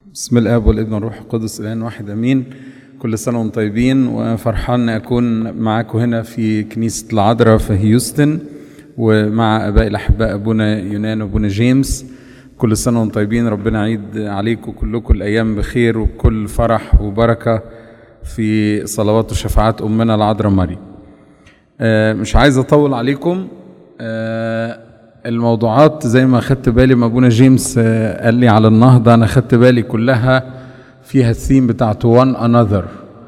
بسم الاب والابن والروح القدس الان واحد امين كل سنه وانتم طيبين وفرحان ان اكون معاكم هنا في كنيسه العذراء في هيوستن ومع ابائي الاحباء ابونا يونان وابونا جيمس كل سنه وانتم طيبين ربنا يعيد عليكم كلكم الايام بخير وبكل فرح وبركه في صلوات وشفاعات امنا العذراء مريم آه، مش عايز اطول عليكم آه، الموضوعات زي ما خدت بالي ما ابونا جيمس آه، قال لي على النهضه انا خدت بالي كلها فيها الثيم بتاعته وان انذر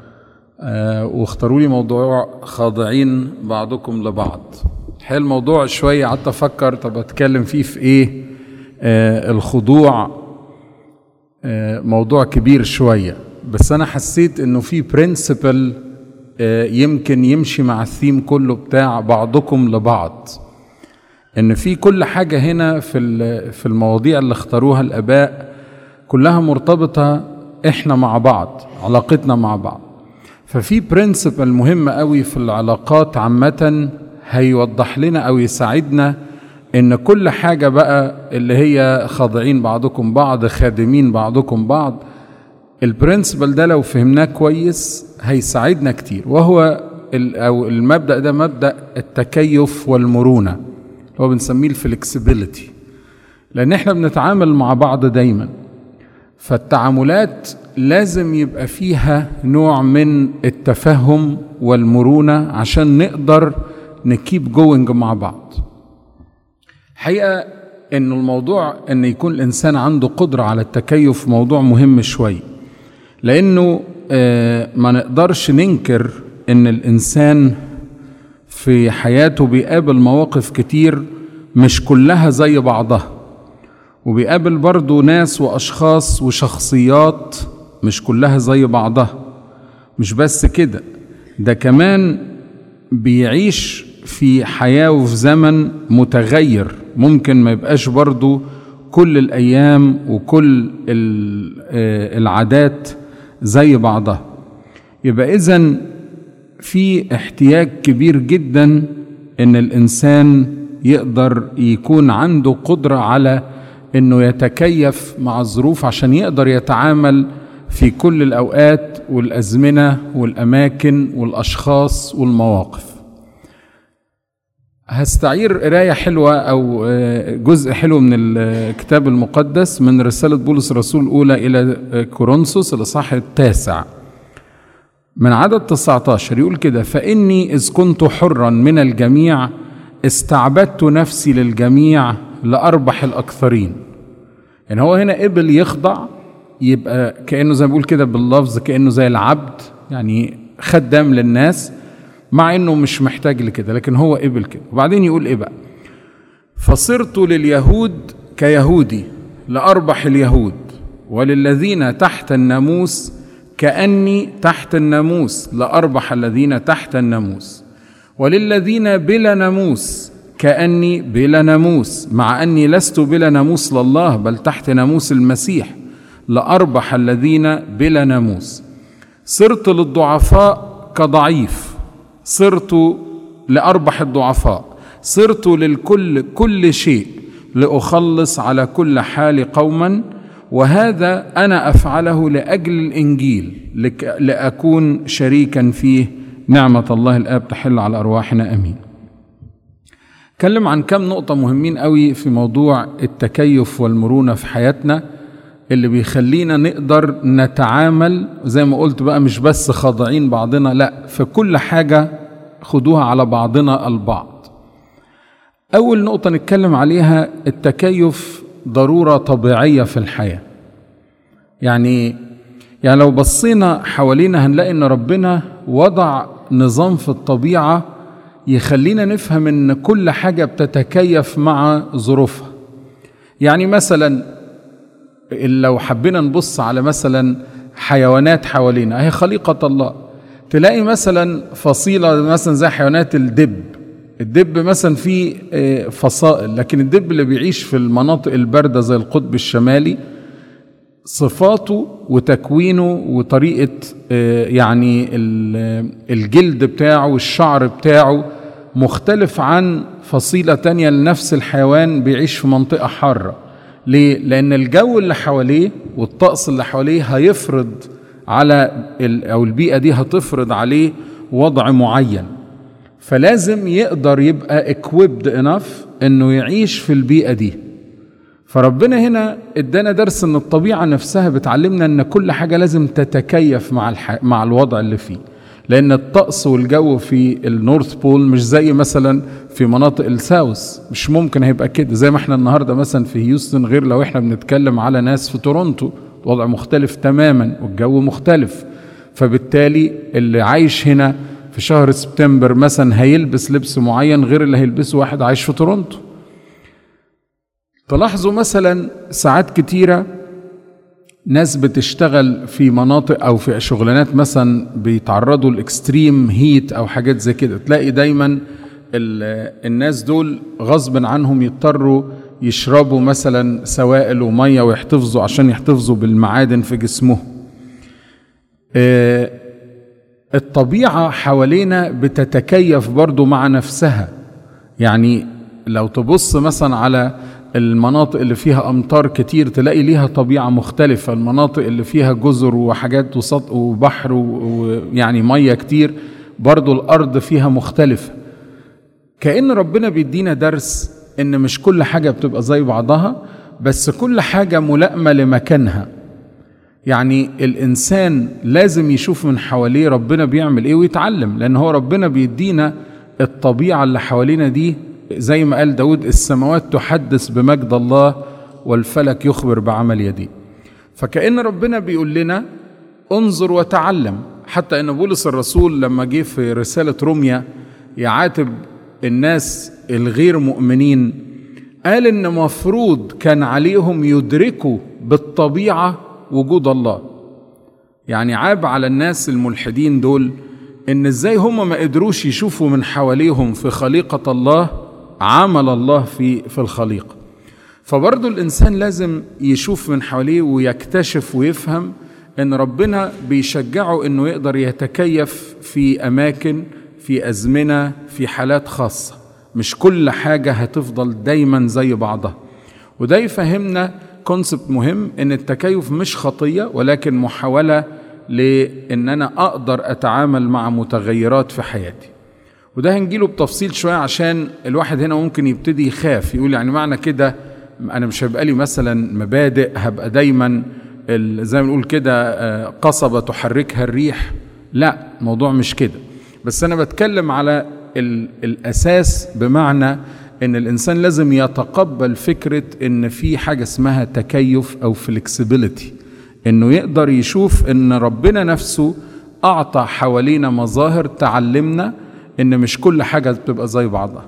واختاروا لي موضوع خاضعين بعضكم لبعض الحقيقه الموضوع شويه قعدت افكر طب اتكلم فيه في ايه آه الخضوع آه موضوع كبير شويه بس انا حسيت انه في برنسبل آه يمكن يمشي مع الثيم كله بتاع بعضكم لبعض ان في كل حاجه هنا في في المواضيع اللي اختاروها الاباء كلها مرتبطه احنا مع بعض علاقتنا مع بعض ففي برنسبل مهم قوي في العلاقات عامه هيوضح لنا او يساعدنا ان كل حاجه بقى اللي هي خاضعين بعضكم بعض خادمين بعضكم بعض البرنسبل ده لو فهمناه كويس هيساعدنا كتير وهو او المبدا ده مبدا التكيف والمرونه هو بنسميه الفلكسبيليتي لان احنا بنتعامل مع بعض دايما فالتعاملات لازم يبقى فيها نوع من التفهم والمرونه عشان نقدر نكيب جوينج مع بعض حقيقه انه الموضوع ان يكون الانسان عنده قدره على التكيف موضوع مهم شويه لانه آه ما نقدرش ننكر ان الانسان في حياته بيقابل مواقف كتير مش كلها زي بعضها وبيقابل برضه ناس واشخاص وشخصيات مش كلها زي بعضها مش بس كده ده كمان بيعيش في حياة وفي زمن متغير ممكن ما يبقاش برضه كل الأيام وكل العادات زي بعضها يبقى إذن في احتياج كبير جدا ان الانسان يقدر يكون قدره قدره على انه يتكيف مع الظروف عشان يقدر يتعامل في كل الاوقات والازمنه والاماكن والاشخاص والمواقف هستعير قرايه حلوه او جزء حلو من الكتاب المقدس من رساله بولس الرسول الاولى الى كورنثوس الاصحاح التاسع من عدد 19 يقول كده فإني إذ كنت حرا من الجميع استعبدت نفسي للجميع لأربح الأكثرين يعني هو هنا قبل يخضع يبقى كأنه زي ما بيقول كده باللفظ كأنه زي العبد يعني خدام للناس مع انه مش محتاج لكده لكن هو قبل كده وبعدين يقول ايه بقى فصرت لليهود كيهودي لأربح اليهود وللذين تحت الناموس كأني تحت الناموس لأربح الذين تحت الناموس وللذين بلا ناموس كأني بلا ناموس مع أني لست بلا ناموس لله بل تحت ناموس المسيح لأربح الذين بلا ناموس صرت للضعفاء كضعيف صرت لأربح الضعفاء صرت للكل كل شيء لأخلص على كل حال قوما وهذا انا افعله لاجل الانجيل لك لاكون شريكا فيه نعمه الله الاب تحل على ارواحنا امين اتكلم عن كم نقطه مهمين قوي في موضوع التكيف والمرونه في حياتنا اللي بيخلينا نقدر نتعامل زي ما قلت بقى مش بس خاضعين بعضنا لا في كل حاجه خدوها على بعضنا البعض اول نقطه نتكلم عليها التكيف ضروره طبيعيه في الحياه يعني يعني لو بصينا حوالينا هنلاقي ان ربنا وضع نظام في الطبيعه يخلينا نفهم ان كل حاجه بتتكيف مع ظروفها يعني مثلا لو حبينا نبص على مثلا حيوانات حوالينا هي خليقه الله تلاقي مثلا فصيله مثلا زي حيوانات الدب الدب مثلا فيه فصائل لكن الدب اللي بيعيش في المناطق البارده زي القطب الشمالي صفاته وتكوينه وطريقه يعني الجلد بتاعه والشعر بتاعه مختلف عن فصيله تانية لنفس الحيوان بيعيش في منطقه حاره ليه؟ لأن الجو اللي حواليه والطقس اللي حواليه هيفرض على او البيئه دي هتفرض عليه وضع معين فلازم يقدر يبقى equipped enough انه يعيش في البيئه دي فربنا هنا ادانا درس ان الطبيعه نفسها بتعلمنا ان كل حاجه لازم تتكيف مع الح... مع الوضع اللي فيه لان الطقس والجو في النورث بول مش زي مثلا في مناطق الساوث مش ممكن هيبقى كده زي ما احنا النهارده مثلا في هيوستن غير لو احنا بنتكلم على ناس في تورونتو وضع مختلف تماما والجو مختلف فبالتالي اللي عايش هنا في شهر سبتمبر مثلا هيلبس لبس معين غير اللي هيلبسه واحد عايش في تورونتو تلاحظوا مثلا ساعات كتيرة ناس بتشتغل في مناطق او في شغلانات مثلا بيتعرضوا لاكستريم هيت او حاجات زي كده تلاقي دايما الناس دول غصب عنهم يضطروا يشربوا مثلا سوائل وميه ويحتفظوا عشان يحتفظوا بالمعادن في جسمهم الطبيعة حوالينا بتتكيف برضو مع نفسها يعني لو تبص مثلا على المناطق اللي فيها أمطار كتير تلاقي ليها طبيعة مختلفة المناطق اللي فيها جزر وحاجات وسط وبحر ويعني مية كتير برضو الأرض فيها مختلفة كأن ربنا بيدينا درس إن مش كل حاجة بتبقى زي بعضها بس كل حاجة ملائمة لمكانها يعني الإنسان لازم يشوف من حواليه ربنا بيعمل إيه ويتعلم لأن هو ربنا بيدينا الطبيعة اللي حوالينا دي زي ما قال داود السماوات تحدث بمجد الله والفلك يخبر بعمل يديه فكأن ربنا بيقول لنا انظر وتعلم حتى ان بولس الرسول لما جه في رسالة روميا يعاتب الناس الغير مؤمنين قال ان مفروض كان عليهم يدركوا بالطبيعة وجود الله يعني عاب على الناس الملحدين دول ان ازاي هم ما قدروش يشوفوا من حواليهم في خليقة الله عمل الله في في الخليقة فبرضه الإنسان لازم يشوف من حواليه ويكتشف ويفهم إن ربنا بيشجعه إنه يقدر يتكيف في أماكن في أزمنة في حالات خاصة مش كل حاجة هتفضل دايما زي بعضها وده يفهمنا كونسبت مهم إن التكيف مش خطية ولكن محاولة لإن أنا أقدر أتعامل مع متغيرات في حياتي وده هنجيله بتفصيل شويه عشان الواحد هنا ممكن يبتدي يخاف يقول يعني معنى كده انا مش هيبقى لي مثلا مبادئ هبقى دايما زي ما نقول كده قصبه تحركها الريح لا الموضوع مش كده بس انا بتكلم على الاساس بمعنى ان الانسان لازم يتقبل فكره ان في حاجه اسمها تكيف او فلكسبيليتي انه يقدر يشوف ان ربنا نفسه اعطى حوالينا مظاهر تعلمنا ان مش كل حاجه بتبقى زي بعضها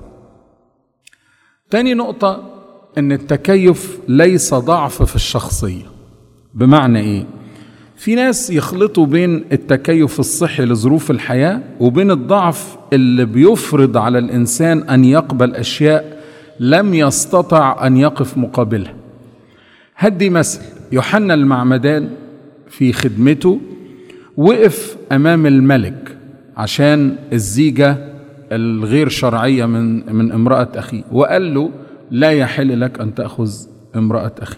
تاني نقطه ان التكيف ليس ضعف في الشخصيه بمعنى ايه في ناس يخلطوا بين التكيف الصحي لظروف الحياه وبين الضعف اللي بيفرض على الانسان ان يقبل اشياء لم يستطع ان يقف مقابلها هدي مثل يوحنا المعمدان في خدمته وقف امام الملك عشان الزيجة الغير شرعية من من امرأة أخيه وقال له لا يحل لك أن تأخذ امرأة أخيك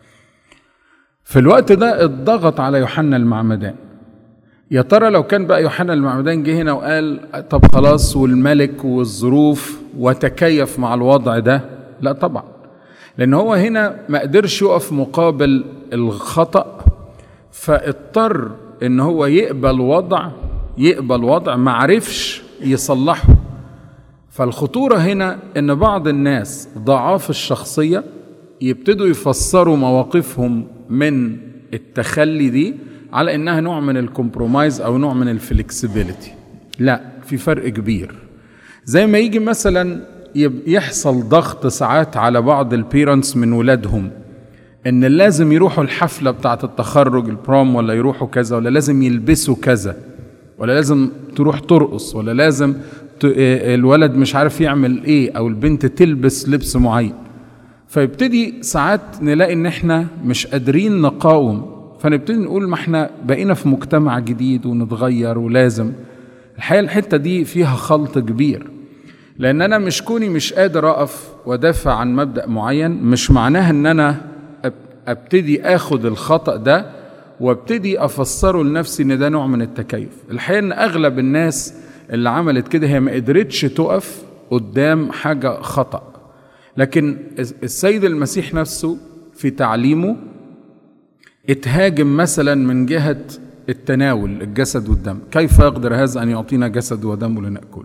في الوقت ده اتضغط على يوحنا المعمدان يا ترى لو كان بقى يوحنا المعمدان جه هنا وقال طب خلاص والملك والظروف وتكيف مع الوضع ده لا طبعا لان هو هنا ما قدرش يقف مقابل الخطأ فاضطر ان هو يقبل وضع يقبل وضع ما عرفش يصلحه فالخطورة هنا ان بعض الناس ضعاف الشخصية يبتدوا يفسروا مواقفهم من التخلي دي على انها نوع من الكومبرومايز او نوع من الفلكسبيليتي لا في فرق كبير زي ما يجي مثلا يحصل ضغط ساعات على بعض البيرنتس من ولادهم ان لازم يروحوا الحفلة بتاعة التخرج البروم ولا يروحوا كذا ولا لازم يلبسوا كذا ولا لازم تروح ترقص ولا لازم الولد مش عارف يعمل ايه او البنت تلبس لبس معين فيبتدي ساعات نلاقي ان احنا مش قادرين نقاوم فنبتدي نقول ما احنا بقينا في مجتمع جديد ونتغير ولازم الحقيقه الحته دي فيها خلط كبير لان انا مش كوني مش قادر اقف وادافع عن مبدا معين مش معناها ان انا ابتدي اخد الخطأ ده وابتدي افسره لنفسي ان ده نوع من التكيف الحقيقة ان اغلب الناس اللي عملت كده هي ما قدرتش تقف قدام حاجة خطأ لكن السيد المسيح نفسه في تعليمه اتهاجم مثلا من جهة التناول الجسد والدم كيف يقدر هذا أن يعطينا جسد ودم لنأكل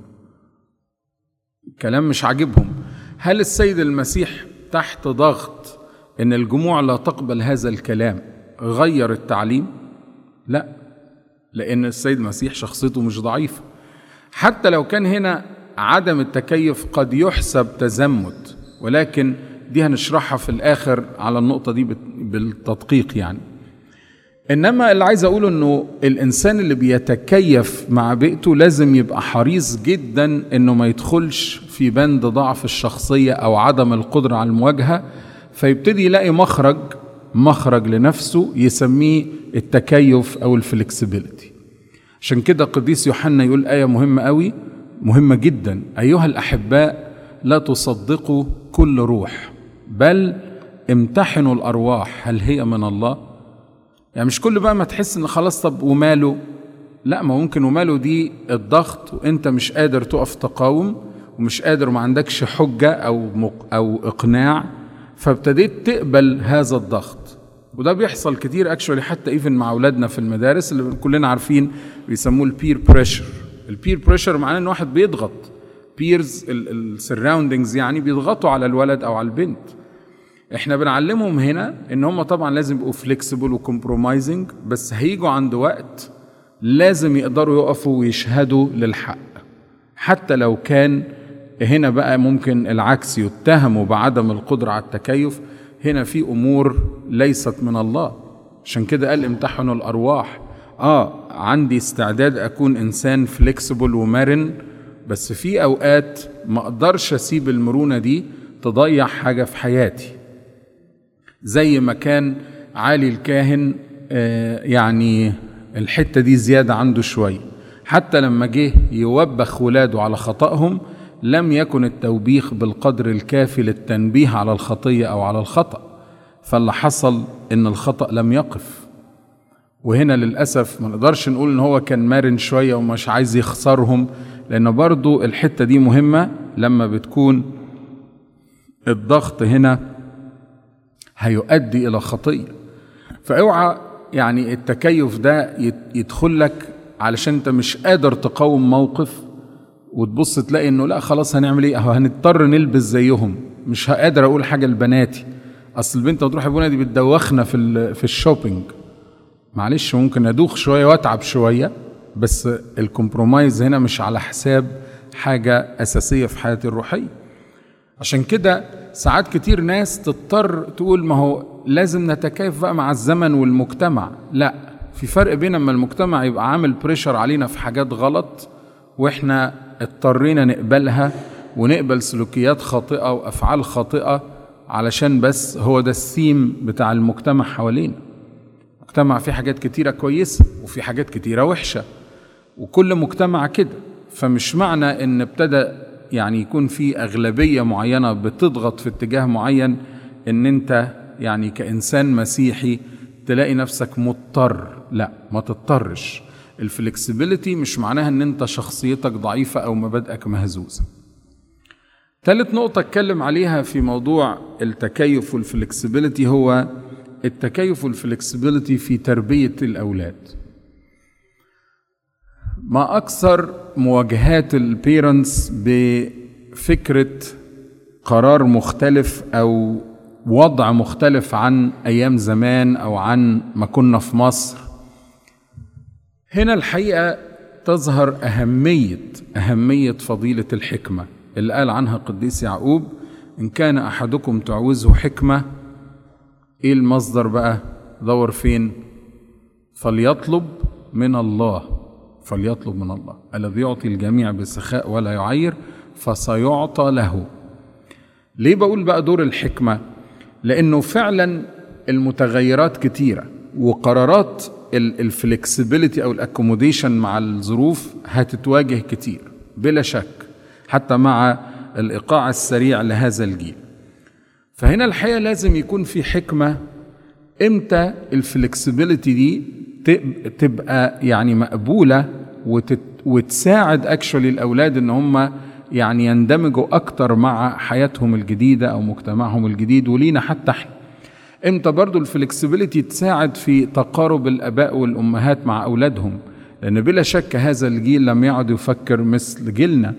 كلام مش عاجبهم هل السيد المسيح تحت ضغط ان الجموع لا تقبل هذا الكلام غير التعليم لا لان السيد المسيح شخصيته مش ضعيفه حتى لو كان هنا عدم التكيف قد يحسب تزمت ولكن دي هنشرحها في الاخر على النقطه دي بالتدقيق يعني انما اللي عايز اقوله انه الانسان اللي بيتكيف مع بيئته لازم يبقى حريص جدا انه ما يدخلش في بند ضعف الشخصيه او عدم القدره على المواجهه فيبتدي يلاقي مخرج مخرج لنفسه يسميه التكيف او الفلكسبيليتي عشان كده قديس يوحنا يقول ايه مهمه قوي مهمه جدا ايها الاحباء لا تصدقوا كل روح بل امتحنوا الارواح هل هي من الله يعني مش كل بقى ما تحس ان خلاص طب وماله لا ما ممكن وماله دي الضغط وانت مش قادر تقف تقاوم ومش قادر وما عندكش حجة أو مق أو إقناع فابتديت تقبل هذا الضغط وده بيحصل كتير اكشولي حتى ايفن مع اولادنا في المدارس اللي كلنا عارفين بيسموه البير بريشر البير بريشر معناه ان واحد بيضغط بيرز السراوندنجز يعني بيضغطوا على الولد او على البنت احنا بنعلمهم هنا ان هم طبعا لازم يبقوا فليكسبل وكومبرومايزنج بس هيجوا عند وقت لازم يقدروا يقفوا ويشهدوا للحق حتى لو كان هنا بقى ممكن العكس يتهموا بعدم القدرة على التكيف هنا في أمور ليست من الله عشان كده قال امتحنوا الأرواح آه عندي استعداد أكون إنسان فليكسبل ومرن بس في أوقات ما أقدرش أسيب المرونة دي تضيع حاجة في حياتي زي ما كان عالي الكاهن آه يعني الحتة دي زيادة عنده شوية حتى لما جه يوبخ ولاده على خطأهم لم يكن التوبيخ بالقدر الكافي للتنبيه على الخطيه او على الخطا فاللي حصل ان الخطا لم يقف وهنا للاسف ما نقدرش نقول ان هو كان مرن شويه ومش عايز يخسرهم لان برضو الحته دي مهمه لما بتكون الضغط هنا هيؤدي الى خطيه فاوعى يعني التكيف ده يدخل لك علشان انت مش قادر تقاوم موقف وتبص تلاقي انه لا خلاص هنعمل ايه اهو هنضطر نلبس زيهم مش قادر اقول حاجه لبناتي اصل البنت هتروح ابونا دي بتدوخنا في في الشوبينج معلش ممكن ادوخ شويه واتعب شويه بس الكومبرومايز هنا مش على حساب حاجه اساسيه في حياتي الروحيه عشان كده ساعات كتير ناس تضطر تقول ما هو لازم نتكيف بقى مع الزمن والمجتمع لا في فرق بين اما المجتمع يبقى عامل بريشر علينا في حاجات غلط واحنا اضطرينا نقبلها ونقبل سلوكيات خاطئة وأفعال خاطئة علشان بس هو ده الثيم بتاع المجتمع حوالينا مجتمع فيه حاجات كتيرة كويسة وفي حاجات كتيرة وحشة وكل مجتمع كده فمش معنى ان ابتدى يعني يكون في أغلبية معينة بتضغط في اتجاه معين ان انت يعني كإنسان مسيحي تلاقي نفسك مضطر لا ما تضطرش الفلكسبيليتي مش معناها ان انت شخصيتك ضعيفة او مبادئك مهزوزة ثالث نقطة اتكلم عليها في موضوع التكيف والفلكسبيليتي هو التكيف والفلكسبيليتي في تربية الأولاد ما أكثر مواجهات البيرنتس بفكرة قرار مختلف أو وضع مختلف عن أيام زمان أو عن ما كنا في مصر هنا الحقيقة تظهر أهمية أهمية فضيلة الحكمة اللي قال عنها قديس يعقوب إن كان أحدكم تعوزه حكمة إيه المصدر بقى دور فين فليطلب من الله فليطلب من الله الذي يعطي الجميع بسخاء ولا يعير فسيعطى له ليه بقول بقى دور الحكمة لأنه فعلا المتغيرات كتيرة وقرارات الفلكسبيليتي او الاكوموديشن مع الظروف هتتواجه كتير بلا شك حتى مع الايقاع السريع لهذا الجيل فهنا الحقيقه لازم يكون في حكمه امتى الفلكسبيليتي دي تبقى يعني مقبوله وتت وتساعد اكشولي الاولاد ان هم يعني يندمجوا اكتر مع حياتهم الجديده او مجتمعهم الجديد ولينا حتى احنا امتى برضو الفلكسبيليتي تساعد في تقارب الاباء والامهات مع اولادهم لان بلا شك هذا الجيل لم يعد يفكر مثل جيلنا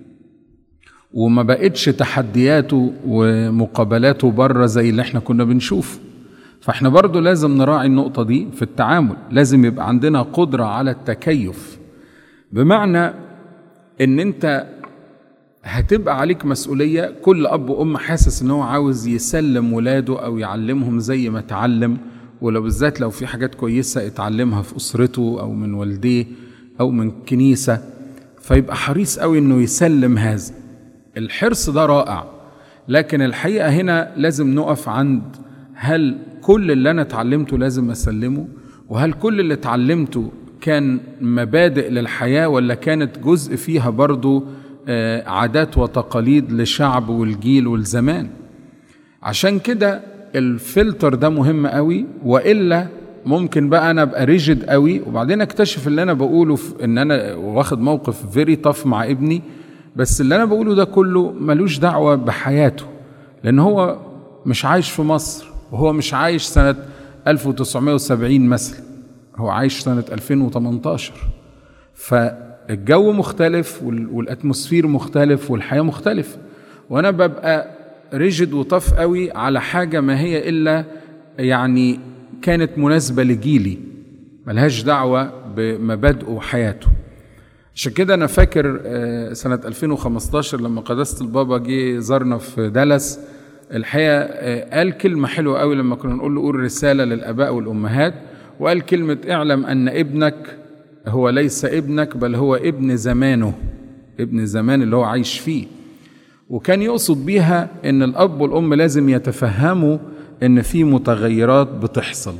وما بقتش تحدياته ومقابلاته بره زي اللي احنا كنا بنشوفه فاحنا برضو لازم نراعي النقطة دي في التعامل لازم يبقى عندنا قدرة على التكيف بمعنى ان انت هتبقى عليك مسؤولية كل أب وأم حاسس إن هو عاوز يسلم ولاده أو يعلمهم زي ما اتعلم ولو بالذات لو في حاجات كويسة اتعلمها في أسرته أو من والديه أو من كنيسة فيبقى حريص قوي إنه يسلم هذا الحرص ده رائع لكن الحقيقة هنا لازم نقف عند هل كل اللي أنا اتعلمته لازم أسلمه وهل كل اللي اتعلمته كان مبادئ للحياة ولا كانت جزء فيها برضو عادات وتقاليد لشعب والجيل والزمان عشان كده الفلتر ده مهم قوي والا ممكن بقى انا ابقى ريجد قوي وبعدين اكتشف اللي انا بقوله في ان انا واخد موقف فيري طف مع ابني بس اللي انا بقوله ده كله ملوش دعوه بحياته لان هو مش عايش في مصر وهو مش عايش سنه 1970 مثلا هو عايش سنه 2018 ف الجو مختلف والاتموسفير مختلف والحياه مختلفه وانا ببقى ريجد وطف قوي على حاجه ما هي الا يعني كانت مناسبه لجيلي ملهاش دعوه بمبادئه وحياته عشان كده انا فاكر سنه 2015 لما قداسه البابا جه زارنا في دالاس الحقيقه قال كلمه حلوه قوي لما كنا نقول له قول رساله للاباء والامهات وقال كلمه اعلم ان ابنك هو ليس ابنك بل هو ابن زمانه ابن زمان اللي هو عايش فيه وكان يقصد بيها ان الاب والام لازم يتفهموا ان في متغيرات بتحصل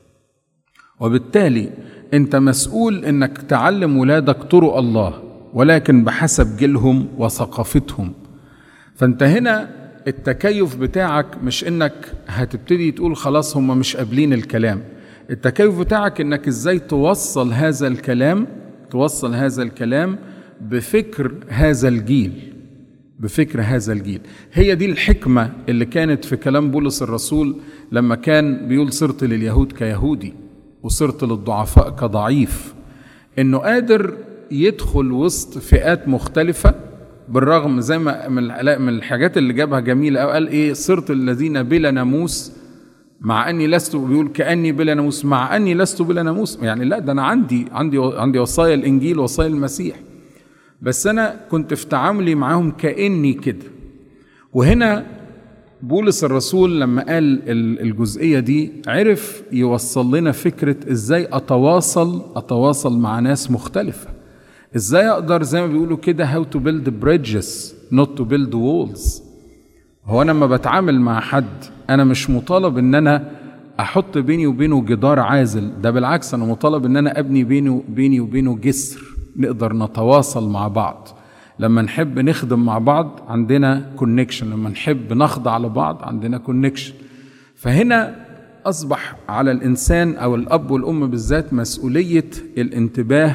وبالتالي انت مسؤول انك تعلم ولادك طرق الله ولكن بحسب جيلهم وثقافتهم فانت هنا التكيف بتاعك مش انك هتبتدي تقول خلاص هم مش قابلين الكلام التكيف بتاعك انك ازاي توصل هذا الكلام توصل هذا الكلام بفكر هذا الجيل بفكر هذا الجيل هي دي الحكمة اللي كانت في كلام بولس الرسول لما كان بيقول صرت لليهود كيهودي وصرت للضعفاء كضعيف انه قادر يدخل وسط فئات مختلفة بالرغم زي ما من الحاجات اللي جابها جميلة قال ايه صرت الذين بلا ناموس مع اني لست بيقول كاني بلا ناموس مع اني لست بلا ناموس يعني لا ده انا عندي عندي عندي وصايا الانجيل وصايا المسيح بس انا كنت في تعاملي معاهم كاني كده وهنا بولس الرسول لما قال الجزئيه دي عرف يوصل لنا فكره ازاي اتواصل اتواصل مع ناس مختلفه ازاي اقدر زي ما بيقولوا كده هاو تو بيلد بريدجز نوت تو بيلد وولز هو انا لما بتعامل مع حد انا مش مطالب ان انا احط بيني وبينه جدار عازل ده بالعكس انا مطالب ان انا ابني بيني بيني وبينه جسر نقدر نتواصل مع بعض لما نحب نخدم مع بعض عندنا كونكشن لما نحب نخضع لبعض عندنا كونكشن فهنا اصبح على الانسان او الاب والام بالذات مسؤوليه الانتباه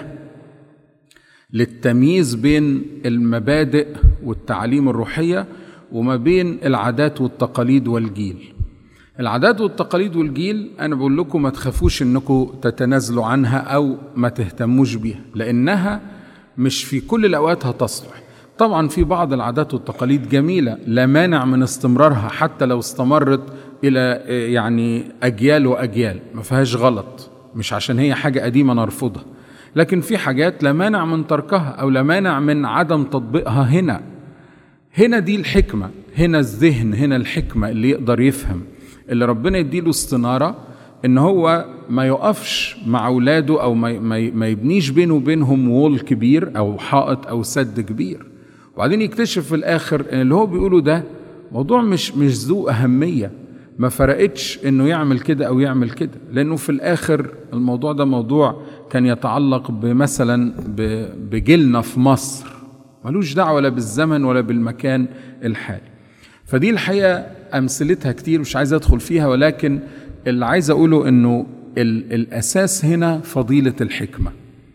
للتمييز بين المبادئ والتعاليم الروحيه وما بين العادات والتقاليد والجيل العادات والتقاليد والجيل انا بقول لكم ما تخافوش انكم تتنازلوا عنها او ما تهتموش بيها لانها مش في كل الاوقات هتصلح طبعا في بعض العادات والتقاليد جميله لا مانع من استمرارها حتى لو استمرت الى يعني اجيال واجيال ما فيهاش غلط مش عشان هي حاجه قديمه نرفضها لكن في حاجات لا مانع من تركها او لا مانع من عدم تطبيقها هنا هنا دي الحكمة هنا الذهن هنا الحكمة اللي يقدر يفهم اللي ربنا يديله استنارة ان هو ما يقفش مع اولاده او ما, ما يبنيش بينه وبينهم وول كبير او حائط او سد كبير وبعدين يكتشف في الاخر ان اللي هو بيقوله ده موضوع مش مش ذو اهميه ما فرقتش انه يعمل كده او يعمل كده لانه في الاخر الموضوع ده موضوع كان يتعلق بمثلا بجيلنا في مصر ملوش دعوه لا بالزمن ولا بالمكان الحالي فدي الحقيقه امثلتها كتير مش عايز ادخل فيها ولكن اللي عايز اقوله انه ال الاساس هنا فضيله الحكمه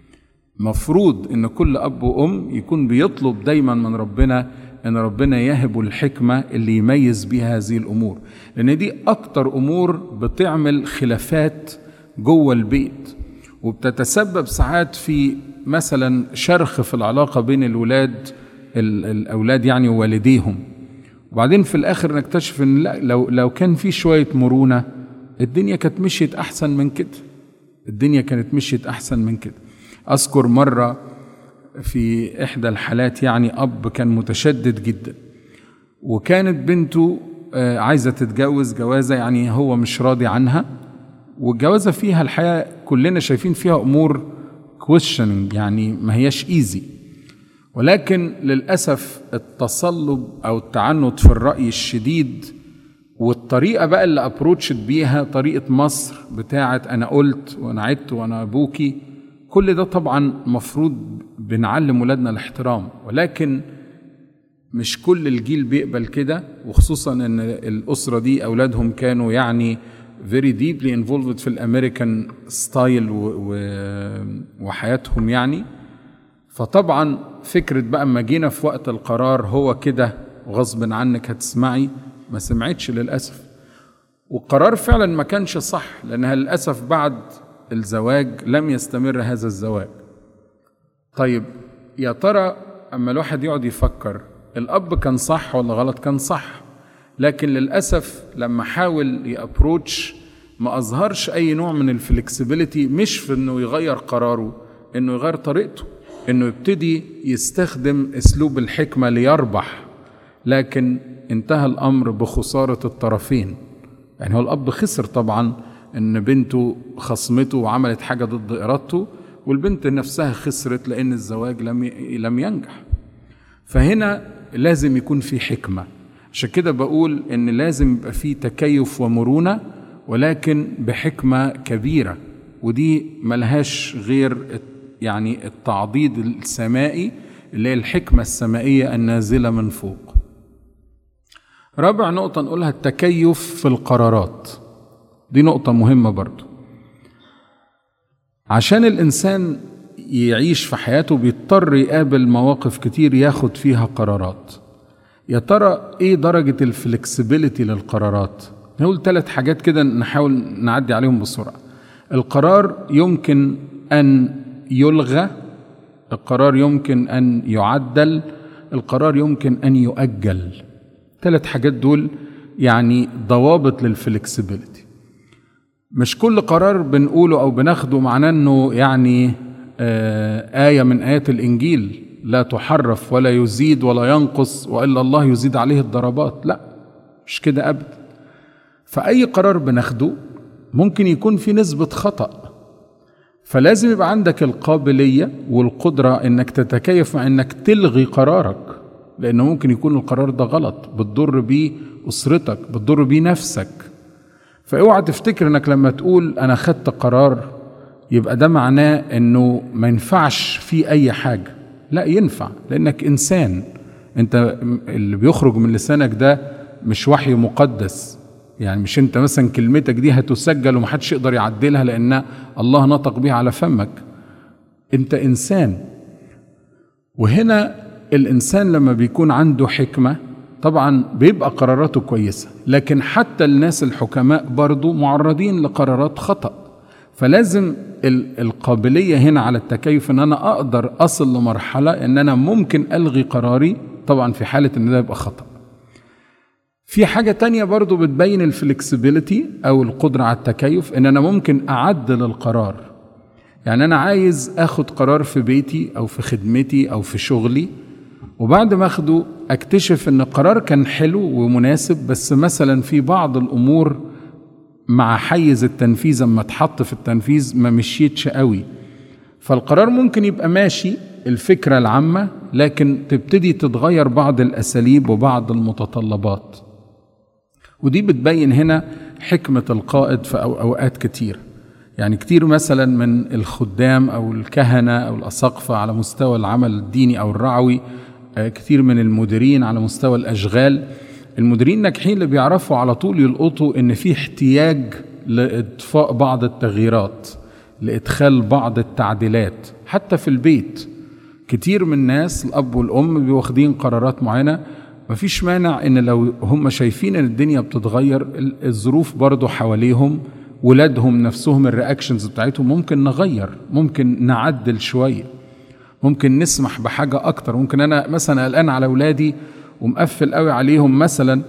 مفروض ان كل اب وام يكون بيطلب دايما من ربنا ان ربنا يهب الحكمه اللي يميز بها هذه الامور لان دي اكتر امور بتعمل خلافات جوه البيت وبتتسبب ساعات في مثلا شرخ في العلاقه بين الولاد الاولاد يعني ووالديهم وبعدين في الاخر نكتشف ان لا لو لو كان في شويه مرونه الدنيا كانت مشيت احسن من كده الدنيا كانت مشيت احسن من كده اذكر مره في احدى الحالات يعني اب كان متشدد جدا وكانت بنته عايزه تتجوز جوازه يعني هو مش راضي عنها والجوازه فيها الحقيقه كلنا شايفين فيها امور كويشننج يعني ما هياش ايزي ولكن للاسف التصلب او التعنت في الراي الشديد والطريقه بقى اللي ابروتشت بيها طريقه مصر بتاعه انا قلت وانا عدت وانا ابوكي كل ده طبعا مفروض بنعلم ولادنا الاحترام ولكن مش كل الجيل بيقبل كده وخصوصا ان الاسره دي اولادهم كانوا يعني very deeply involved في الامريكان ستايل وحياتهم يعني فطبعا فكره بقى اما جينا في وقت القرار هو كده وغصب عنك هتسمعي ما سمعتش للاسف والقرار فعلا ما كانش صح لانها للاسف بعد الزواج لم يستمر هذا الزواج طيب يا ترى اما الواحد يقعد يفكر الاب كان صح ولا غلط كان صح لكن للاسف لما حاول يابروتش ما اظهرش اي نوع من الفلكسبيليتي مش في انه يغير قراره انه يغير طريقته انه يبتدي يستخدم اسلوب الحكمه ليربح لكن انتهى الامر بخساره الطرفين يعني هو الاب خسر طبعا ان بنته خصمته وعملت حاجه ضد ارادته والبنت نفسها خسرت لان الزواج لم لم ينجح فهنا لازم يكون في حكمه عشان كده بقول ان لازم يبقى في تكيف ومرونه ولكن بحكمه كبيره ودي ملهاش غير يعني التعضيد السمائي اللي هي الحكمه السمائيه النازله من فوق رابع نقطه نقولها التكيف في القرارات دي نقطه مهمه برضو عشان الانسان يعيش في حياته بيضطر يقابل مواقف كتير ياخد فيها قرارات يا ترى ايه درجة الفلكسبيليتي للقرارات نقول ثلاث حاجات كده نحاول نعدي عليهم بسرعة القرار يمكن أن يلغى القرار يمكن أن يعدل القرار يمكن أن يؤجل ثلاث حاجات دول يعني ضوابط للفلكسبيليتي مش كل قرار بنقوله أو بناخده معناه أنه يعني آه آية من آيات الإنجيل لا تحرف ولا يزيد ولا ينقص والا الله يزيد عليه الضربات لا مش كده ابدا فاي قرار بناخده ممكن يكون في نسبه خطا فلازم يبقى عندك القابليه والقدره انك تتكيف مع انك تلغي قرارك لانه ممكن يكون القرار ده غلط بتضر بيه اسرتك بتضر بيه نفسك فاوعى تفتكر انك لما تقول انا خدت قرار يبقى ده معناه انه ما ينفعش فيه اي حاجه لا ينفع لانك انسان انت اللي بيخرج من لسانك ده مش وحي مقدس يعني مش انت مثلا كلمتك دي هتسجل ومحدش يقدر يعدلها لان الله نطق بيها على فمك انت انسان وهنا الانسان لما بيكون عنده حكمه طبعا بيبقى قراراته كويسه لكن حتى الناس الحكماء برضو معرضين لقرارات خطأ فلازم القابليه هنا على التكيف ان انا اقدر اصل لمرحله ان انا ممكن الغي قراري طبعا في حاله ان ده يبقى خطا في حاجه تانية برضو بتبين الفلكسبيليتي او القدره على التكيف ان انا ممكن اعدل القرار يعني انا عايز اخد قرار في بيتي او في خدمتي او في شغلي وبعد ما اخده اكتشف ان القرار كان حلو ومناسب بس مثلا في بعض الامور مع حيز التنفيذ اما اتحط في التنفيذ ما مشيتش قوي فالقرار ممكن يبقى ماشي الفكرة العامة لكن تبتدي تتغير بعض الأساليب وبعض المتطلبات ودي بتبين هنا حكمة القائد في أوقات كتير يعني كتير مثلا من الخدام أو الكهنة أو الأساقفة على مستوى العمل الديني أو الرعوي كتير من المديرين على مستوى الأشغال المديرين الناجحين اللي بيعرفوا على طول يلقطوا ان في احتياج لاطفاء بعض التغييرات لادخال بعض التعديلات حتى في البيت كتير من الناس الاب والام واخدين قرارات معينه مفيش مانع ان لو هم شايفين ان الدنيا بتتغير الظروف برضو حواليهم ولادهم نفسهم الرياكشنز بتاعتهم ممكن نغير ممكن نعدل شويه ممكن نسمح بحاجه اكتر ممكن انا مثلا قلقان على اولادي ومقفل قوي عليهم مثلا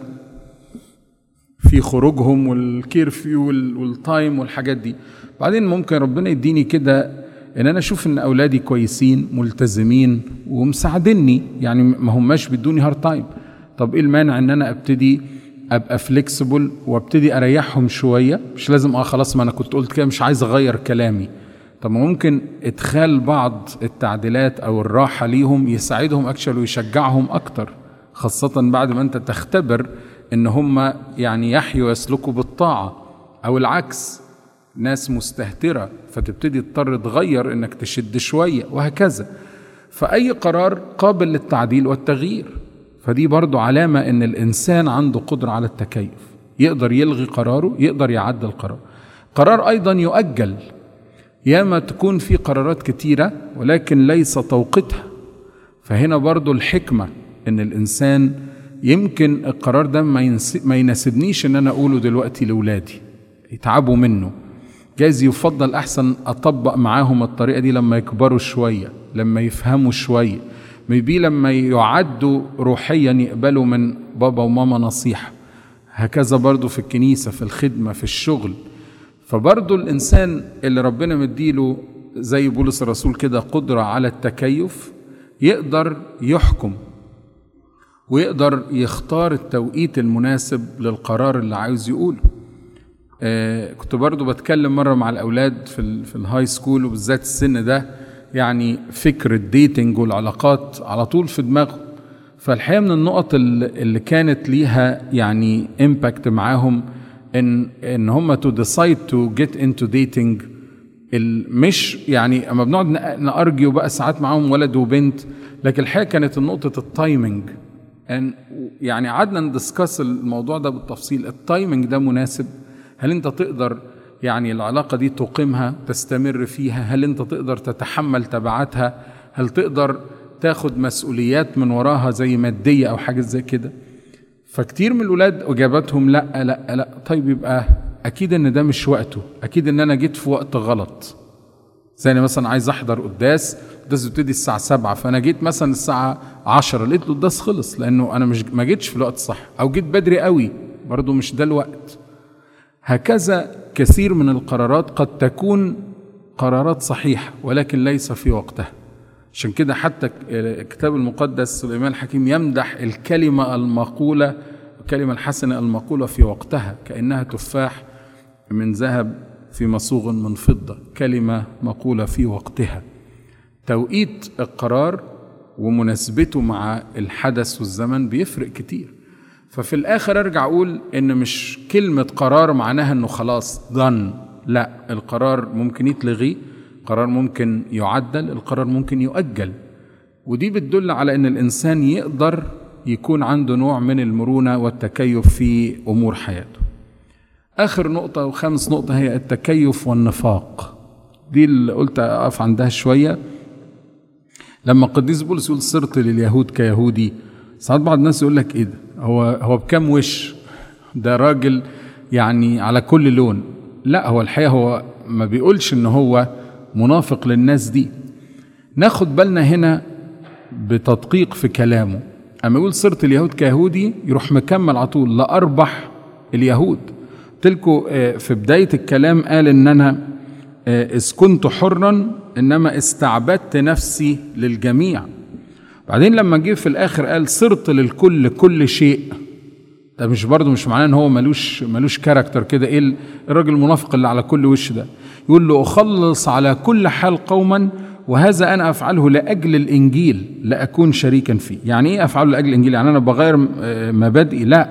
في خروجهم والكيرفيو والتايم والحاجات دي بعدين ممكن ربنا يديني كده ان انا اشوف ان اولادي كويسين ملتزمين ومساعديني يعني ما هماش بيدوني هارد تايم طب ايه المانع ان انا ابتدي ابقى فليكسبل وابتدي اريحهم شويه مش لازم اه خلاص ما انا كنت قلت كده مش عايز اغير كلامي طب ممكن ادخال بعض التعديلات او الراحه ليهم يساعدهم اكشن ويشجعهم اكتر خاصه بعد ما انت تختبر ان هم يعني يحيوا يسلكوا بالطاعه او العكس ناس مستهتره فتبتدي تضطر تغير انك تشد شويه وهكذا فاي قرار قابل للتعديل والتغيير فدي برضو علامه ان الانسان عنده قدره على التكيف يقدر يلغي قراره يقدر يعدل قراره قرار ايضا يؤجل ياما تكون في قرارات كتيره ولكن ليس توقيتها فهنا برضو الحكمه ان الانسان يمكن القرار ده ما, ما يناسبنيش ان انا اقوله دلوقتي لاولادي يتعبوا منه جايز يفضل احسن اطبق معاهم الطريقه دي لما يكبروا شويه لما يفهموا شويه ميبي لما يعدوا روحيا يقبلوا من بابا وماما نصيحه هكذا برضو في الكنيسه في الخدمه في الشغل فبرضو الانسان اللي ربنا مديله زي بولس الرسول كده قدره على التكيف يقدر يحكم ويقدر يختار التوقيت المناسب للقرار اللي عاوز يقوله آه كنت برضو بتكلم مرة مع الأولاد في, ال في الهاي سكول وبالذات السن ده يعني فكر الديتنج والعلاقات على طول في دماغهم فالحقيقة من النقط اللي كانت ليها يعني امباكت معاهم ان ان هم تو ديسايد تو جيت انتو ديتنج مش يعني اما بنقعد نارجيو بقى ساعات معاهم ولد وبنت لكن الحقيقه كانت نقطه التايمنج يعني قعدنا ندسكس الموضوع ده بالتفصيل التايمنج ده مناسب هل انت تقدر يعني العلاقه دي تقيمها تستمر فيها هل انت تقدر تتحمل تبعاتها هل تقدر تاخد مسؤوليات من وراها زي ماديه او حاجه زي كده فكتير من الولاد اجابتهم لا لا لا طيب يبقى اكيد ان ده مش وقته اكيد ان انا جيت في وقت غلط زي انا مثلا عايز احضر قداس القداس بيبتدي الساعة سبعة فأنا جيت مثلا الساعة عشرة لقيت القداس خلص لأنه أنا مش ما جيتش في الوقت الصح أو جيت بدري قوي برضه مش ده الوقت هكذا كثير من القرارات قد تكون قرارات صحيحة ولكن ليس في وقتها عشان كده حتى الكتاب المقدس سليمان الحكيم يمدح الكلمة المقولة الكلمة الحسنة المقولة في وقتها كأنها تفاح من ذهب في مصوغ من فضة كلمة مقولة في وقتها توقيت القرار ومناسبته مع الحدث والزمن بيفرق كتير ففي الاخر ارجع اقول ان مش كلمه قرار معناها انه خلاص ضن لا القرار ممكن يتلغي القرار ممكن يعدل القرار ممكن يؤجل ودي بتدل على ان الانسان يقدر يكون عنده نوع من المرونه والتكيف في امور حياته اخر نقطه وخامس نقطه هي التكيف والنفاق دي اللي قلت اقف عندها شويه لما القديس بولس يقول صرت لليهود كيهودي ساعات بعض الناس يقول لك ايه ده هو هو بكام وش ده راجل يعني على كل لون لا هو الحقيقه هو ما بيقولش ان هو منافق للناس دي ناخد بالنا هنا بتدقيق في كلامه اما يقول صرت اليهود كيهودي يروح مكمل على طول لاربح اليهود تلكوا في بدايه الكلام قال ان انا اذ كنت حرا انما استعبدت نفسي للجميع بعدين لما جه في الاخر قال صرت للكل كل شيء ده مش برضه مش معناه ان هو ملوش ملوش كاركتر كده ايه الراجل المنافق اللي على كل وش ده يقول له اخلص على كل حال قوما وهذا انا افعله لاجل الانجيل لاكون شريكا فيه يعني ايه افعله لاجل الانجيل يعني انا بغير مبادئي لا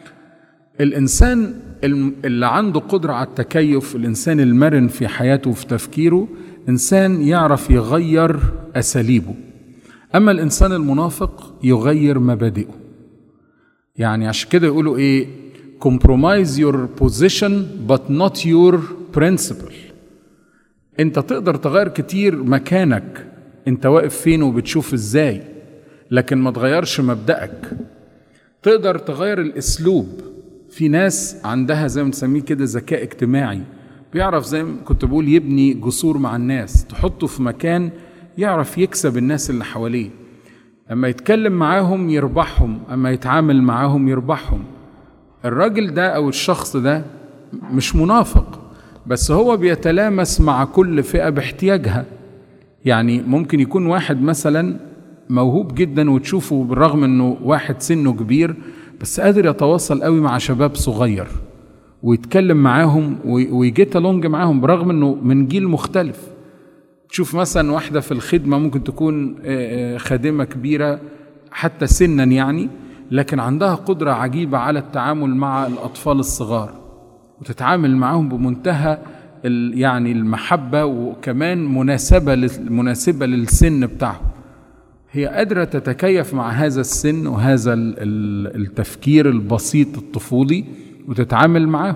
الانسان اللي عنده قدره على التكيف الانسان المرن في حياته وفي تفكيره انسان يعرف يغير اساليبه اما الانسان المنافق يغير مبادئه يعني عشان كده يقولوا ايه compromise your position but not your principle انت تقدر تغير كتير مكانك انت واقف فين وبتشوف ازاي لكن ما تغيرش مبدأك تقدر تغير الاسلوب في ناس عندها زي ما بنسميه كده ذكاء اجتماعي بيعرف زي ما كنت بقول يبني جسور مع الناس تحطه في مكان يعرف يكسب الناس اللي حواليه اما يتكلم معاهم يربحهم اما يتعامل معاهم يربحهم الراجل ده او الشخص ده مش منافق بس هو بيتلامس مع كل فئه باحتياجها يعني ممكن يكون واحد مثلا موهوب جدا وتشوفه بالرغم انه واحد سنه كبير بس قادر يتواصل قوي مع شباب صغير ويتكلم معاهم ويجيت لونج معاهم برغم انه من جيل مختلف تشوف مثلا واحدة في الخدمة ممكن تكون خادمة كبيرة حتى سنا يعني لكن عندها قدرة عجيبة على التعامل مع الأطفال الصغار وتتعامل معهم بمنتهى يعني المحبة وكمان مناسبة مناسبة للسن بتاعهم هي قادرة تتكيف مع هذا السن وهذا التفكير البسيط الطفولي وتتعامل معاه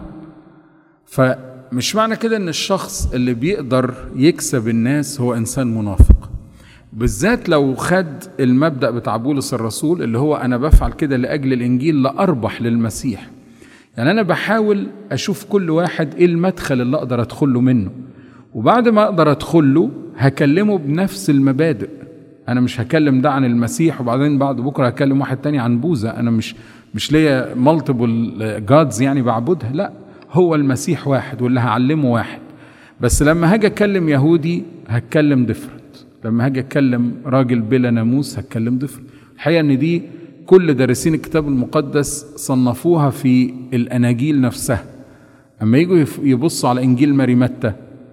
فمش معنى كده ان الشخص اللي بيقدر يكسب الناس هو انسان منافق بالذات لو خد المبدا بتاع بولس الرسول اللي هو انا بفعل كده لاجل الانجيل لاربح للمسيح يعني انا بحاول اشوف كل واحد ايه المدخل اللي اقدر ادخله منه وبعد ما اقدر ادخله هكلمه بنفس المبادئ انا مش هكلم ده عن المسيح وبعدين بعد بكره هكلم واحد تاني عن بوذا انا مش مش ليا مالتيبل جادز يعني بعبدها لا هو المسيح واحد واللي هعلمه واحد بس لما هاجي اتكلم يهودي هتكلم ديفرنت لما هاجي اتكلم راجل بلا ناموس هتكلم ديفرنت الحقيقه ان دي كل دارسين الكتاب المقدس صنفوها في الاناجيل نفسها اما يجوا يبصوا على انجيل ماري متى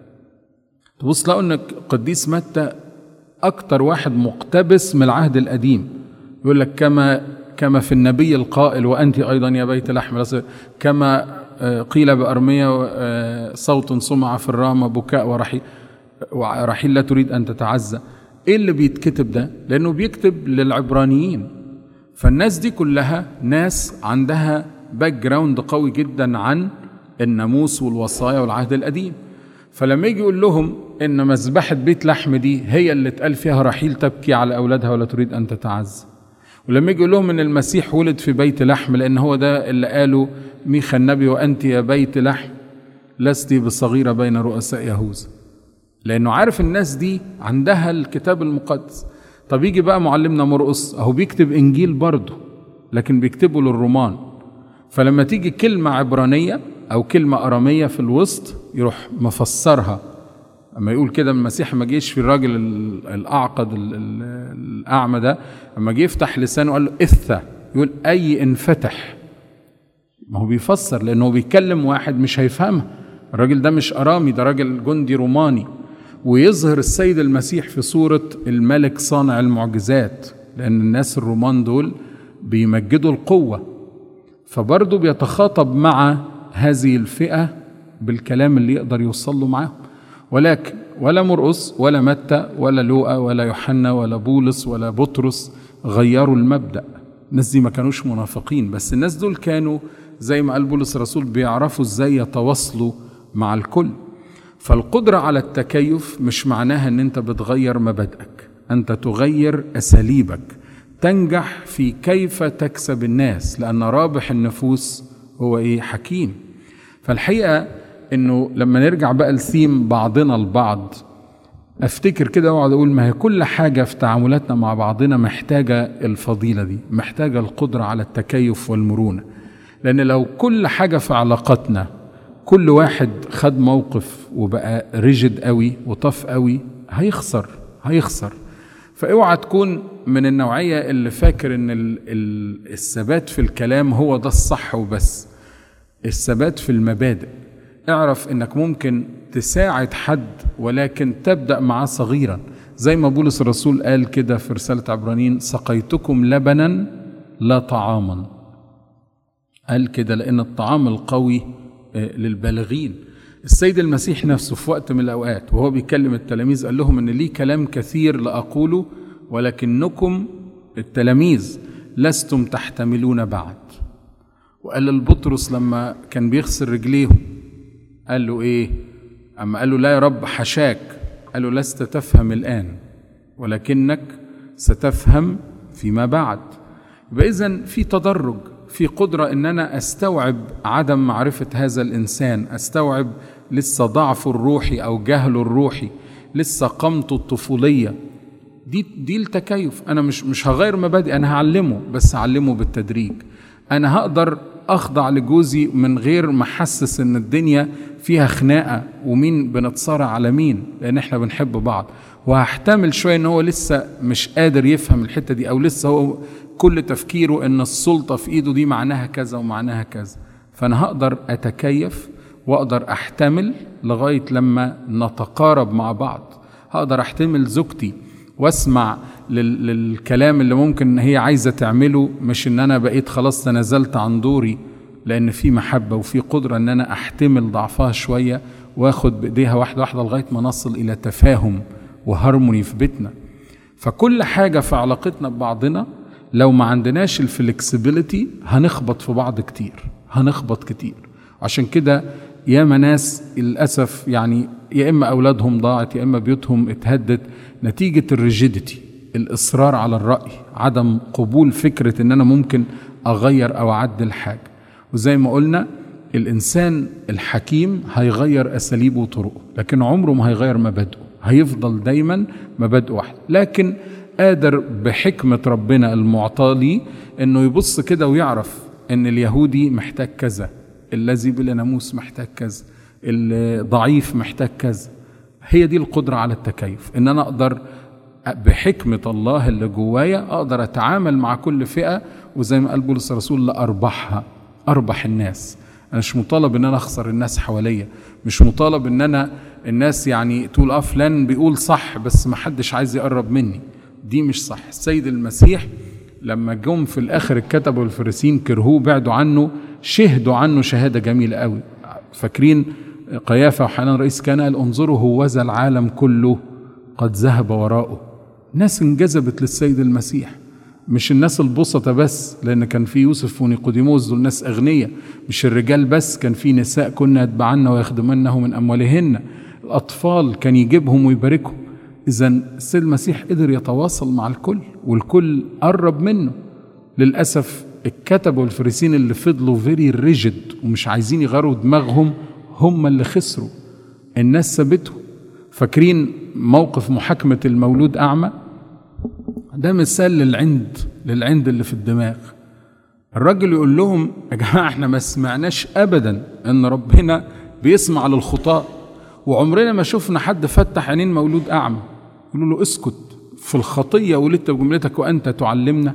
تبص تلاقوا ان قديس متى اكتر واحد مقتبس من العهد القديم يقول لك كما كما في النبي القائل وانت ايضا يا بيت لحم كما قيل بارميه صوت سمع في الرامه بكاء ورحيل ورحيل لا تريد ان تتعزى ايه اللي بيتكتب ده لانه بيكتب للعبرانيين فالناس دي كلها ناس عندها باك جراوند قوي جدا عن الناموس والوصايا والعهد القديم فلما يجي يقول لهم ان مذبحه بيت لحم دي هي اللي اتقال فيها رحيل تبكي على اولادها ولا تريد ان تتعزى ولما يجي يقول لهم ان المسيح ولد في بيت لحم لان هو ده اللي قاله ميخا النبي وانت يا بيت لحم لست بصغيره بين رؤساء يهوذا لانه عارف الناس دي عندها الكتاب المقدس طب يجي بقى معلمنا مرقص اهو بيكتب انجيل برضه لكن بيكتبه للرومان فلما تيجي كلمه عبرانيه او كلمه اراميه في الوسط يروح مفسرها اما يقول كده المسيح ما جيش في الراجل الاعقد الاعمى ده اما جه يفتح لسانه قال له اثى يقول اي انفتح ما هو بيفسر لانه بيتكلم واحد مش هيفهمها الراجل ده مش ارامي ده راجل جندي روماني ويظهر السيد المسيح في صوره الملك صانع المعجزات لان الناس الرومان دول بيمجدوا القوه فبرضه بيتخاطب مع هذه الفئه بالكلام اللي يقدر يوصل له معاهم ولكن ولا مرقس ولا متى ولا لوقا ولا يوحنا ولا بولس ولا بطرس غيروا المبدا الناس دي ما كانوش منافقين بس الناس دول كانوا زي ما قال بولس الرسول بيعرفوا ازاي يتواصلوا مع الكل فالقدرة على التكيف مش معناها ان انت بتغير مبادئك انت تغير اساليبك تنجح في كيف تكسب الناس لان رابح النفوس هو ايه حكيم فالحقيقه انه لما نرجع بقى لثيم بعضنا البعض افتكر كده واقعد اقول ما هي كل حاجه في تعاملاتنا مع بعضنا محتاجه الفضيله دي محتاجه القدره على التكيف والمرونه لان لو كل حاجه في علاقاتنا كل واحد خد موقف وبقى ريجد قوي وطف قوي هيخسر هيخسر فاوعى تكون من النوعيه اللي فاكر ان ال ال الثبات في الكلام هو ده الصح وبس الثبات في المبادئ اعرف انك ممكن تساعد حد ولكن تبدا معاه صغيرا زي ما بولس الرسول قال كده في رساله عبرانيين سقيتكم لبنا لا طعاما قال كده لان الطعام القوي للبالغين السيد المسيح نفسه في وقت من الاوقات وهو بيكلم التلاميذ قال لهم ان لي كلام كثير لاقوله ولكنكم التلاميذ لستم تحتملون بعد وقال لبطرس لما كان بيغسل رجليهم قال له ايه اما قال له لا يا رب حشاك قال له لست تفهم الان ولكنك ستفهم فيما بعد يبقى اذا في تدرج في قدره ان انا استوعب عدم معرفه هذا الانسان استوعب لسه ضعفه الروحي او جهله الروحي لسه قامته الطفوليه دي دي التكيف انا مش مش هغير مبادئ انا هعلمه بس هعلمه بالتدريج انا هقدر اخضع لجوزي من غير ما احسس ان الدنيا فيها خناقه ومين بنتصارع على مين لان احنا بنحب بعض وهحتمل شويه ان هو لسه مش قادر يفهم الحته دي او لسه هو كل تفكيره ان السلطه في ايده دي معناها كذا ومعناها كذا فانا هقدر اتكيف واقدر احتمل لغايه لما نتقارب مع بعض هقدر احتمل زوجتي واسمع لل- للكلام اللي ممكن هي عايزه تعمله مش ان انا بقيت خلاص تنازلت عن دوري لان في محبه وفي قدره ان انا احتمل ضعفها شويه واخد بايديها واحده واحده لغايه ما نصل الى تفاهم وهارموني في بيتنا فكل حاجه في علاقتنا ببعضنا لو ما عندناش الفلكسبيليتي هنخبط في بعض كتير هنخبط كتير عشان كده ياما ناس للاسف يعني يا اما اولادهم ضاعت يا اما بيوتهم اتهدت نتيجه الريجيديتي الاصرار على الراي عدم قبول فكره ان انا ممكن اغير او اعدل حاجه وزي ما قلنا الانسان الحكيم هيغير اساليبه وطرقه لكن عمره ما هيغير مبادئه هيفضل دايما مبادئه واحده لكن قادر بحكمه ربنا المعطاه ليه انه يبص كده ويعرف ان اليهودي محتاج كذا الذي بلا ناموس محتاج كذا الضعيف محتاج كذا هي دي القدرة على التكيف ان انا اقدر بحكمة الله اللي جوايا اقدر اتعامل مع كل فئة وزي ما قال بولس الرسول لاربحها اربح الناس انا مش مطالب ان انا اخسر الناس حواليا مش مطالب ان انا الناس يعني تقول اه فلان بيقول صح بس ما حدش عايز يقرب مني دي مش صح السيد المسيح لما جم في الاخر الكتب والفريسين كرهوه بعدوا عنه شهدوا عنه شهاده جميله قوي فاكرين قيافه وحنان رئيس كان قال انظروا هوذا العالم كله قد ذهب وراءه ناس انجذبت للسيد المسيح مش الناس البسطة بس لأن كان في يوسف ونيقوديموس دول ناس أغنياء مش الرجال بس كان في نساء كنا يتبعن ويخدمنه من أموالهن الأطفال كان يجيبهم ويباركهم إذا السيد المسيح قدر يتواصل مع الكل والكل قرب منه للأسف الكتب والفريسين اللي فضلوا فيري ريجيد ومش عايزين يغيروا دماغهم هم اللي خسروا الناس سابتهم فاكرين موقف محاكمة المولود أعمى ده مثال للعند للعند اللي في الدماغ الراجل يقول لهم يا جماعة احنا ما سمعناش أبدا أن ربنا بيسمع للخطاة وعمرنا ما شفنا حد فتح عينين مولود أعمى يقولوا له اسكت في الخطية ولدت بجملتك وأنت تعلمنا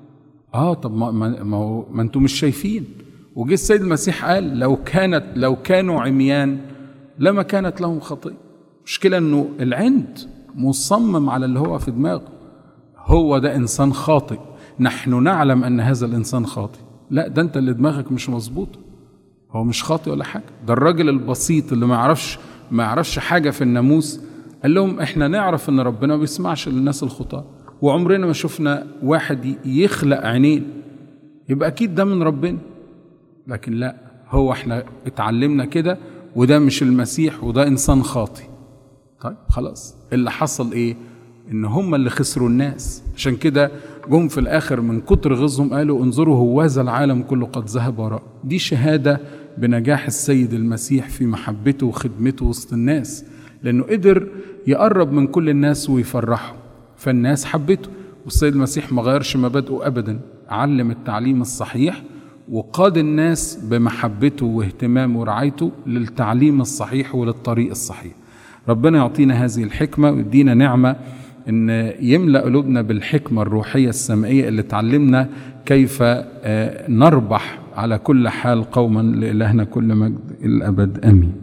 اه طب ما ما ما, هو ما انتم مش شايفين وجه السيد المسيح قال لو كانت لو كانوا عميان لما كانت لهم خطيه مشكلة انه العند مصمم على اللي هو في دماغه هو ده انسان خاطئ نحن نعلم ان هذا الانسان خاطئ لا ده انت اللي دماغك مش مظبوطه هو مش خاطئ ولا حاجه ده الراجل البسيط اللي ما يعرفش ما يعرفش حاجه في الناموس قال لهم احنا نعرف ان ربنا ما بيسمعش للناس الخطاه وعمرنا ما شفنا واحد يخلق عينين يبقى اكيد ده من ربنا لكن لا هو احنا اتعلمنا كده وده مش المسيح وده انسان خاطئ طيب خلاص اللي حصل ايه ان هم اللي خسروا الناس عشان كده جم في الاخر من كتر غيظهم قالوا انظروا هوذا العالم كله قد ذهب وراء دي شهاده بنجاح السيد المسيح في محبته وخدمته وسط الناس لانه قدر يقرب من كل الناس ويفرحهم فالناس حبته والسيد المسيح ما غيرش مبادئه ابدا علم التعليم الصحيح وقاد الناس بمحبته واهتمامه ورعايته للتعليم الصحيح وللطريق الصحيح ربنا يعطينا هذه الحكمة ويدينا نعمة ان يملا قلوبنا بالحكمه الروحيه السمائيه اللي تعلمنا كيف نربح على كل حال قوما لالهنا كل مجد الابد امين